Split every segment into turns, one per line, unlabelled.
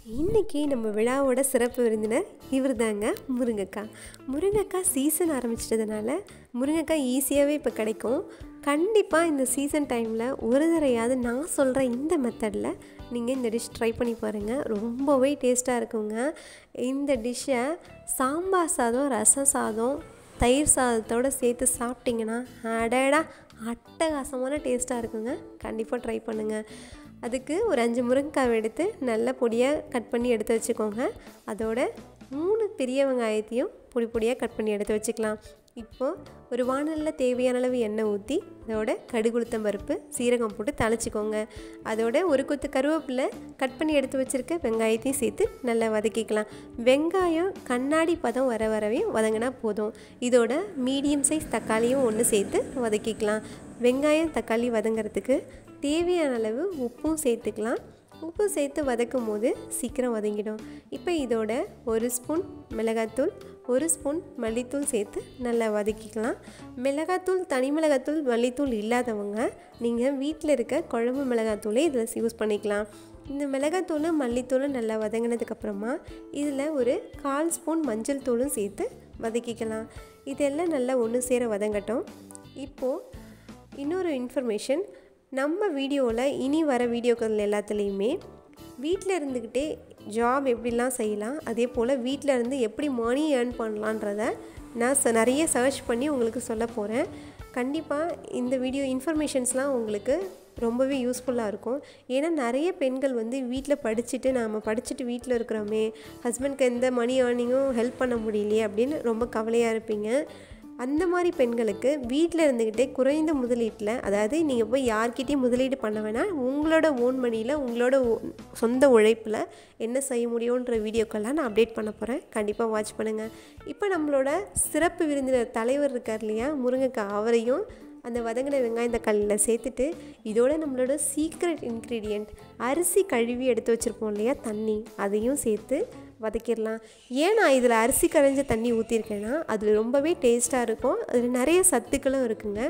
இன்றைக்கி நம்ம விழாவோட சிறப்பு விருந்தினர் இவர் தாங்க முருங்கைக்காய் முருங்கைக்காய் சீசன் ஆரம்பிச்சிட்டதுனால முருங்கைக்காய் ஈஸியாகவே இப்போ கிடைக்கும் கண்டிப்பாக இந்த சீசன் டைமில் ஒரு தடையாவது நான் சொல்கிற இந்த மெத்தடில் நீங்கள் இந்த டிஷ் ட்ரை பண்ணி பாருங்கள் ரொம்பவே டேஸ்ட்டாக இருக்குங்க இந்த டிஷ்ஷை சாம்பார் சாதம் ரசம் சாதம் தயிர் சாதத்தோடு சேர்த்து சாப்பிட்டிங்கன்னா அடடா அட்டகாசமான டேஸ்ட்டாக இருக்குங்க கண்டிப்பாக ட்ரை பண்ணுங்கள் அதுக்கு ஒரு அஞ்சு முருங்கைக்காய் எடுத்து நல்ல பொடியாக கட் பண்ணி எடுத்து வச்சுக்கோங்க அதோட மூணு பெரிய வெங்காயத்தையும் பொடி பொடியாக கட் பண்ணி எடுத்து வச்சுக்கலாம் இப்போது ஒரு வானலில் தேவையான அளவு எண்ணெய் ஊற்றி அதோட கடுகுளுத்தம் பருப்பு சீரகம் போட்டு தாளிச்சிக்கோங்க அதோட ஒரு கொத்து கருவேப்பிலை கட் பண்ணி எடுத்து வச்சுருக்க வெங்காயத்தையும் சேர்த்து நல்லா வதக்கிக்கலாம் வெங்காயம் கண்ணாடி பதம் வர வரவே வதங்கினா போதும் இதோட மீடியம் சைஸ் தக்காளியும் ஒன்று சேர்த்து வதக்கிக்கலாம் வெங்காயம் தக்காளி வதங்கிறதுக்கு தேவையான அளவு உப்பும் சேர்த்துக்கலாம் உப்பு சேர்த்து வதக்கும் போது சீக்கிரம் வதங்கிடும் இப்போ இதோட ஒரு ஸ்பூன் மிளகாத்தூள் ஒரு ஸ்பூன் மல்லித்தூள் சேர்த்து நல்லா வதக்கிக்கலாம் மிளகாத்தூள் தனி மிளகாத்தூள் மல்லித்தூள் இல்லாதவங்க நீங்கள் வீட்டில் இருக்க குழம்பு மிளகாத்தூளே இதில் யூஸ் பண்ணிக்கலாம் இந்த மிளகாத்தூள் மல்லித்தூள் நல்லா வதங்கினதுக்கப்புறமா இதில் ஒரு கால் ஸ்பூன் மஞ்சள் தூளும் சேர்த்து வதக்கிக்கலாம் இதெல்லாம் நல்லா ஒன்று சேர வதங்கட்டும் இப்போது இன்னொரு இன்ஃபர்மேஷன் நம்ம வீடியோவில் இனி வர வீடியோக்கள் எல்லாத்துலேயுமே வீட்டில் இருந்துக்கிட்டே ஜாப் எப்படிலாம் செய்யலாம் அதே போல் வீட்டில் இருந்து எப்படி மணி ஏர்ன் பண்ணலான்றத நான் ச நிறைய சர்ச் பண்ணி உங்களுக்கு சொல்ல போகிறேன் கண்டிப்பாக இந்த வீடியோ இன்ஃபர்மேஷன்ஸ்லாம் உங்களுக்கு ரொம்பவே யூஸ்ஃபுல்லாக இருக்கும் ஏன்னா நிறைய பெண்கள் வந்து வீட்டில் படிச்சுட்டு நாம் படிச்சுட்டு வீட்டில் இருக்கிறோமே ஹஸ்பண்ட்க்கு எந்த மணி ஏர்னிங்கும் ஹெல்ப் பண்ண முடியலையே அப்படின்னு ரொம்ப கவலையாக இருப்பீங்க அந்த மாதிரி பெண்களுக்கு வீட்டில் இருந்துக்கிட்டே குறைந்த முதலீட்டில் அதாவது நீங்கள் போய் யார்கிட்டையும் முதலீடு பண்ண வேணாம் உங்களோட ஓன் மணியில் உங்களோட சொந்த உழைப்பில் என்ன செய்ய முடியுன்ற வீடியோக்கெல்லாம் நான் அப்டேட் பண்ண போகிறேன் கண்டிப்பாக வாட்ச் பண்ணுங்கள் இப்போ நம்மளோட சிறப்பு விருந்தினர் தலைவர் இருக்கார் இல்லையா முருங்கைக்காய் அவரையும் அந்த வதங்கின வெங்காயம் தக்காளியில் சேர்த்துட்டு இதோட நம்மளோட சீக்ரெட் இன்க்ரீடியண்ட் அரிசி கழுவி எடுத்து வச்சுருப்போம் இல்லையா தண்ணி அதையும் சேர்த்து வதக்கிடலாம் ஏன் நான் இதில் அரிசி கரைஞ்ச தண்ணி ஊற்றிருக்கேன்னா அதில் ரொம்பவே டேஸ்ட்டாக இருக்கும் அதில் நிறைய சத்துக்களும் இருக்குங்க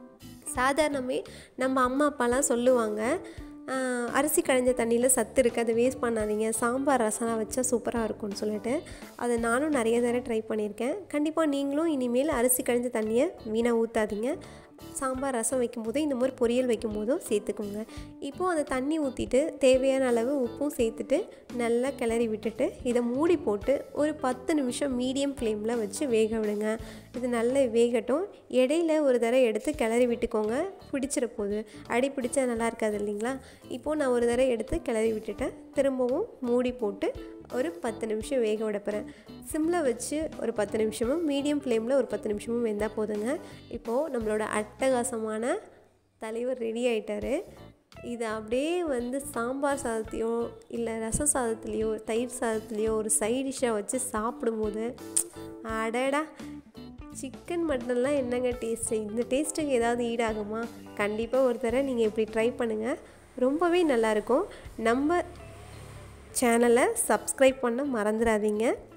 சாதாரணமே நம்ம அம்மா அப்பாலாம் சொல்லுவாங்க அரிசி கடைஞ்ச தண்ணியில் சத்து இருக்குது அதை வேஸ்ட் பண்ணாதீங்க சாம்பார் ரசம்லாம் வச்சா சூப்பராக இருக்கும்னு சொல்லிட்டு அதை நானும் நிறைய தடவை ட்ரை பண்ணியிருக்கேன் கண்டிப்பாக நீங்களும் இனிமேல் அரிசி கடைஞ்ச தண்ணியை வீணாக ஊற்றாதீங்க சாம்பார் ரசம் வைக்கும்போது இந்த மாதிரி பொரியல் வைக்கும் போதும் சேர்த்துக்கோங்க இப்போது அந்த தண்ணி ஊற்றிட்டு தேவையான அளவு உப்பும் சேர்த்துட்டு நல்லா கிளறி விட்டுட்டு இதை மூடி போட்டு ஒரு பத்து நிமிஷம் மீடியம் ஃப்ளேமில் வச்சு வேக விடுங்க இது நல்லா வேகட்டும் இடையில ஒரு தடவை எடுத்து கிளறி விட்டுக்கோங்க பிடிச்சிட போகுது அடி பிடிச்சா நல்லா இருக்காது இல்லைங்களா இப்போது நான் ஒரு தடவை எடுத்து கிளறி விட்டுட்டேன் திரும்பவும் மூடி போட்டு ஒரு பத்து நிமிஷம் வேக விட போகிறேன் சிம்மில் வச்சு ஒரு பத்து நிமிஷமும் மீடியம் ஃப்ளேமில் ஒரு பத்து நிமிஷமும் வெந்தால் போதுங்க இப்போது நம்மளோட அட்டகாசமான தலைவர் ரெடி ஆகிட்டாரு இது அப்படியே வந்து சாம்பார் சாதத்தையோ இல்லை ரச சாதத்துலேயோ தயிர் சாதத்துலேயோ ஒரு சைட் டிஷ்ஷாக வச்சு சாப்பிடும்போது அடடா சிக்கன் மட்டன்லாம் என்னங்க டேஸ்ட்டு இந்த டேஸ்ட்டுக்கு ஏதாவது ஈடாகுமா கண்டிப்பாக ஒரு தடவை நீங்கள் இப்படி ட்ரை பண்ணுங்கள் ரொம்பவே நல்லாயிருக்கும் நம்ம சேனலை சப்ஸ்கிரைப் பண்ண மறந்துடாதீங்க